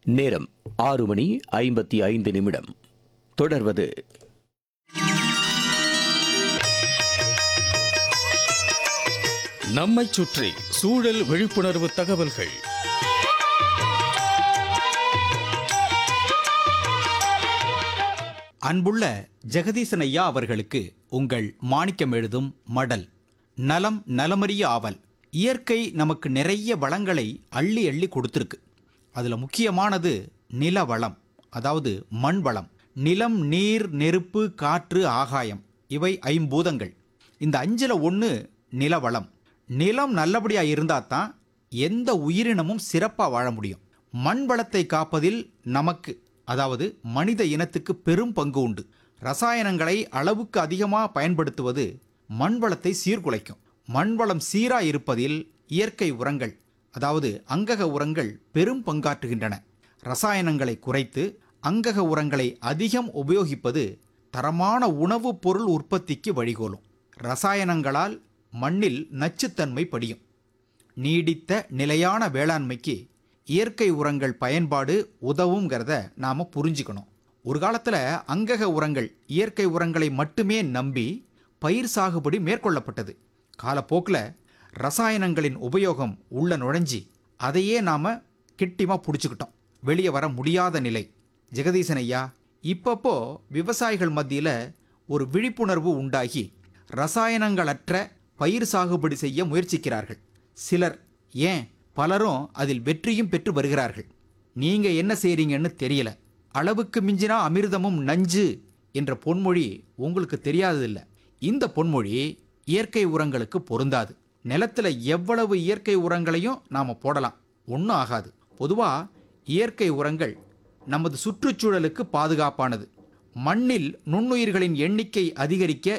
நேரம் ஆறு மணி ஐம்பத்தி ஐந்து நிமிடம் தொடர்வது நம்மைச் சுற்றி சூழல் விழிப்புணர்வு தகவல்கள் அன்புள்ள ஜெகதீசன் ஐயா அவர்களுக்கு உங்கள் மாணிக்கம் எழுதும் மடல் நலம் நலமறிய ஆவல் இயற்கை நமக்கு நிறைய வளங்களை அள்ளி அள்ளி கொடுத்துருக்கு அதில் முக்கியமானது நில வளம் அதாவது மண் வளம் நிலம் நீர் நெருப்பு காற்று ஆகாயம் இவை ஐம்பூதங்கள் இந்த அஞ்சில் ஒன்று நிலவளம் நிலம் நல்லபடியாக இருந்தால் தான் எந்த உயிரினமும் சிறப்பாக வாழ முடியும் மண் வளத்தை காப்பதில் நமக்கு அதாவது மனித இனத்துக்கு பெரும் பங்கு உண்டு ரசாயனங்களை அளவுக்கு அதிகமாக பயன்படுத்துவது மண் வளத்தை சீர்குலைக்கும் மண் வளம் சீராக இருப்பதில் இயற்கை உரங்கள் அதாவது அங்கக உரங்கள் பெரும் பங்காற்றுகின்றன ரசாயனங்களை குறைத்து அங்கக உரங்களை அதிகம் உபயோகிப்பது தரமான உணவுப் பொருள் உற்பத்திக்கு வழிகோலும் ரசாயனங்களால் மண்ணில் நச்சுத்தன்மை படியும் நீடித்த நிலையான வேளாண்மைக்கு இயற்கை உரங்கள் பயன்பாடு உதவுங்கிறத நாம் புரிஞ்சுக்கணும் ஒரு காலத்தில் அங்கக உரங்கள் இயற்கை உரங்களை மட்டுமே நம்பி பயிர் சாகுபடி மேற்கொள்ளப்பட்டது காலப்போக்கில் ரசாயனங்களின் உபயோகம் உள்ள நுழைஞ்சி அதையே நாம் கிட்டிமா பிடிச்சிக்கிட்டோம் வெளியே வர முடியாத நிலை ஜெகதீசன் ஐயா இப்பப்போ விவசாயிகள் மத்தியில் ஒரு விழிப்புணர்வு உண்டாகி ரசாயனங்களற்ற பயிர் சாகுபடி செய்ய முயற்சிக்கிறார்கள் சிலர் ஏன் பலரும் அதில் வெற்றியும் பெற்று வருகிறார்கள் நீங்க என்ன செய்றீங்கன்னு தெரியல அளவுக்கு மிஞ்சினா அமிர்தமும் நஞ்சு என்ற பொன்மொழி உங்களுக்கு தெரியாததில்ல இந்த பொன்மொழி இயற்கை உரங்களுக்கு பொருந்தாது நிலத்துல எவ்வளவு இயற்கை உரங்களையும் நாம போடலாம் ஒன்றும் ஆகாது பொதுவா இயற்கை உரங்கள் நமது சுற்றுச்சூழலுக்கு பாதுகாப்பானது மண்ணில் நுண்ணுயிர்களின் எண்ணிக்கை அதிகரிக்க